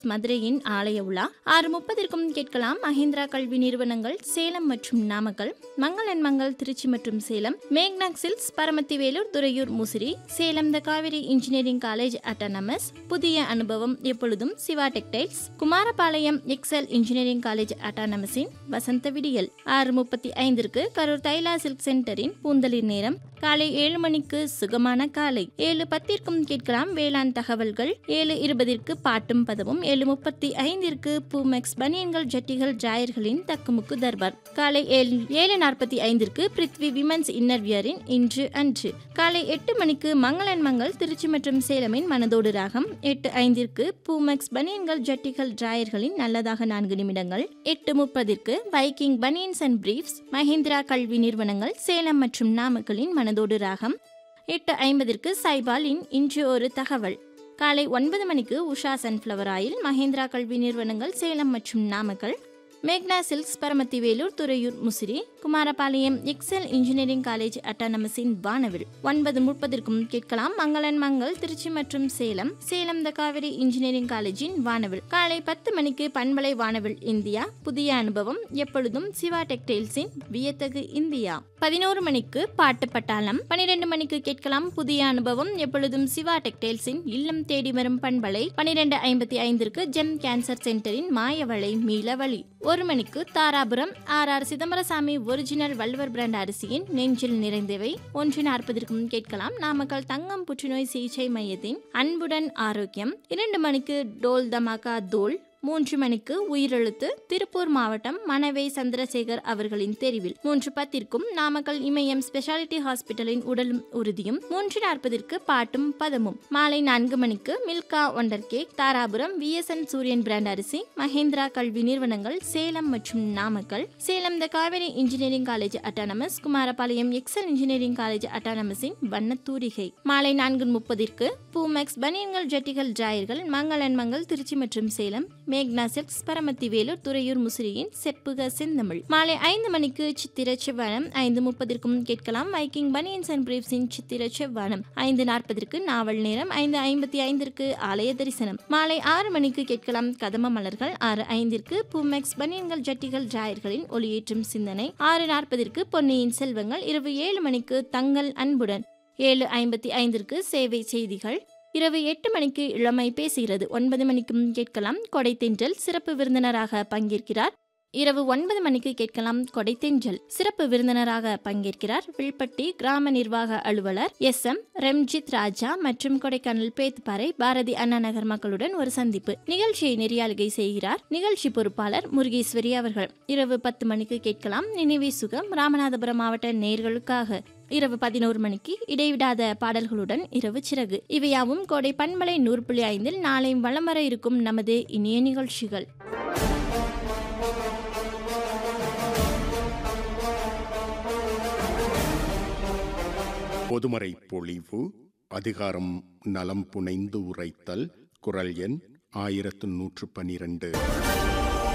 மதுரையின் ஆலய உலா ஆறு முப்பதிற்கும் கேட்கலாம் மஹிந்திரா கல்வி நிறுவனங்கள் சேலம் மற்றும் நாமக்கல் மங்களன் மங்கள் திருச்சி மற்றும் Salem Magna silks Paramathi Velur Thuraiyur Musiri Salem the Kaveri engineering college autonomous புதிய அனுபவம் எப்பொழுதும் Siva textiles Kumarapalayam Excel engineering college அட்டானமஸின் வசந்த விடியல் ஆறு முப்பத்தி ஐந்திற்கு கரூர் தைலா சில்க் சென்டரின் பூந்தளிர் நேரம் காலை ஏழு மணிக்கு சுகமான காலை ஏழு பத்திற்கும் கேட்கலாம் வேளாண் தகவல்கள் ஏழு இருபதிற்கு பாட்டும் பதவும் ஏழு முப்பத்தி ஐந்திற்கு பூமெக்ஸ் பனியன்கள் ஜட்டிகள் ஜாயர்களின் தக்குமுக்கு தர்பார் காலை ஏழு ஏழு நாற்பத்தி ஐந்திற்கு பிருத்வி விமன்ஸ் இன்னர்வியரின் இன்று அன்று காலை எட்டு மணிக்கு மங்களன் மங்கள் திருச்சி மற்றும் சேலமின் மனதோடு ராகம் எட்டு ஐந்திற்கு பூமெக்ஸ் பனியன்கள் ஜட்டிகள் டிராயர்களின் நல்லதாக நான்கு நிமிடங்கள் எட்டு முப்பதிற்கு biking banians and briefs Mahindra கல்வி நிறுவனங்கள் சேலம் மற்றும் நாமக்கலின் மனதோடு ராகம் எட்டு ஐம்பதிற்கு சைபாலின் இன்று ஒரு தகவல் காலை ஒன்பது மணிக்கு உஷா சன்ஃப்ளவர் ஆயில் மஹேந்திரா கல்வி நிறுவனங்கள் சேலம் மற்றும் Namakkal Magna silks Paramathi Velur Thuraiyur Musiri Kumarapalayam Excel engineering college அட்டானமஸின் வானவில் ஒன்பது முப்பதற்கும் கேட்கலாம் மங்களன் மங்கள் திருச்சி மற்றும் சேலம் சேலம் த காவிரி இன்ஜினியரிங் காலேஜின் வானவில் காலை பத்து மணிக்கு பண்பலை வானவில் இந்தியா புதிய அனுபவம் எப்பொழுதும் சிவா டெக்டைல்ஸின் வியத்தகு இந்தியா பதினோரு மணிக்கு பாட்டு பட்டாளம் பனிரெண்டு மணிக்கு கேட்கலாம் புதிய அனுபவம் எப்பொழுதும் சிவா டெக்டைல்ஸின் இல்லம் தேடி வரும் பண்பலை பனிரெண்டு ஐம்பத்தி ஐந்திற்கு ஜெம் கேன்சர் சென்டரின் மாயவளை மீளவழி ஒரு மணிக்கு Dharapuram R R Chidambarasamy original Valluvar brand அரிசியின் நெஞ்சில் நிறைந்தவை ஒன்று நாற்பதற்கும் கேட்கலாம் நாமக்கல் தங்கம் புற்றுநோய் சிகிச்சை மையத்தின் அன்புடன் ஆரோக்கியம் இரண்டு மணிக்கு டோல் தமாகா தோல் மூன்று மணிக்கு உயிரெழுத்து திருப்பூர் மாவட்டம் மணவை சந்திரசேகர் அவர்களின் தெரிவில் மூன்று பத்திற்கும் நாமக்கல் இமயம் ஸ்பெஷாலிட்டி ஹாஸ்பிட்டலின் உடலும் உறுதியும் மூன்று நாற்பதிற்கு பாட்டும் பதமும் மாலை நான்கு மணிக்கு Milka wonder cake Dharapuram V S N Suriyan brand அரிசி மஹேந்திரா கல்வி நிறுவனங்கள் சேலம் மற்றும் Namakkal Salem the Kaveri engineering college autonomous Kumarapalayam Excel engineering college அட்டானமஸின் வண்ணத்தூரிகை மாலை நான்கு முப்பதிற்கு பூமெக்ஸ் பனியன்கள் ஜட்டிகள் ஜாயர்கள் மங்களன் மங்கள் திருச்சி மற்றும் சேலம் மேக்னா சில்க்ஸ் பரமத்தி வேலூர் துறையூர் முசிறியின் செப்புக செந்தமிழ் மாலை ஐந்து மணிக்கு சித்திர செவ்வானம் ஐந்து முப்பதற்கும் கேட்கலாம் வைக்கிங் பனியன்ஸ் அண்ட் பிரீவ்ஸின் சித்திர செவ்வானம் ஐந்து நாற்பதற்கு நாவல் நேரம் ஐந்து ஐம்பத்தி ஐந்திற்கு ஆலய தரிசனம் மாலை ஆறு மணிக்கு கேட்கலாம் கதம மலர்கள் ஆறு ஐந்திற்கு பூமெக்ஸ் பனியன்கள் ஜட்டிகள் ஜாயர்களின் ஒளியேற்றும் சிந்தனை ஆறு நாற்பதற்கு பொன்னியின் செல்வங்கள் இரவு ஏழு மணிக்கு தங்கள் அன்புடன் ஏழு ஐம்பத்தி ஐந்திற்கு சேவை செய்திகள் இரவு எட்டு மணிக்கு இளமை பேசுகிறது ஒன்பது மணிக்கும் கேட்கலாம் கொடை தென்றல் சிறப்பு விருந்தினராக பங்கேற்கிறார் இரவு ஒன்பது மணிக்கு கேட்கலாம் கொடை தென்றல் சிறப்பு விருந்தினராக பங்கேற்கிறார் வில்பட்டி கிராம நிர்வாக அலுவலர் எஸ் எம் ரெம்ஜித் ராஜா மற்றும் கொடைக்கானல் பேத்துப்பாறை பாரதி அண்ணா நகர் மக்களுடன் ஒரு சந்திப்பு நிகழ்ச்சியை நெறியாளுகை செய்கிறார் நிகழ்ச்சி பொறுப்பாளர் முருகேஸ்வரி அவர்கள் இரவு பத்து மணிக்கு கேட்கலாம் நினைவே சுகம் ராமநாதபுரம் மாவட்ட நேர்களுக்காக இரவு பதினோரு மணிக்கு இடைவிடாத பாடல்களுடன் இரவு சிறகு இவையாவும் கோடை பண்பலை நூறு புள்ளி ஐந்தில் நாளை வலம் வர இருக்கும் நமது இனிய நிகழ்ச்சிகள் பொதுமறை பொழிவு அதிகாரம் நலம் புனைந்து உரைத்தல் குரல் எண் ஆயிரத்து நூற்று பனிரெண்டு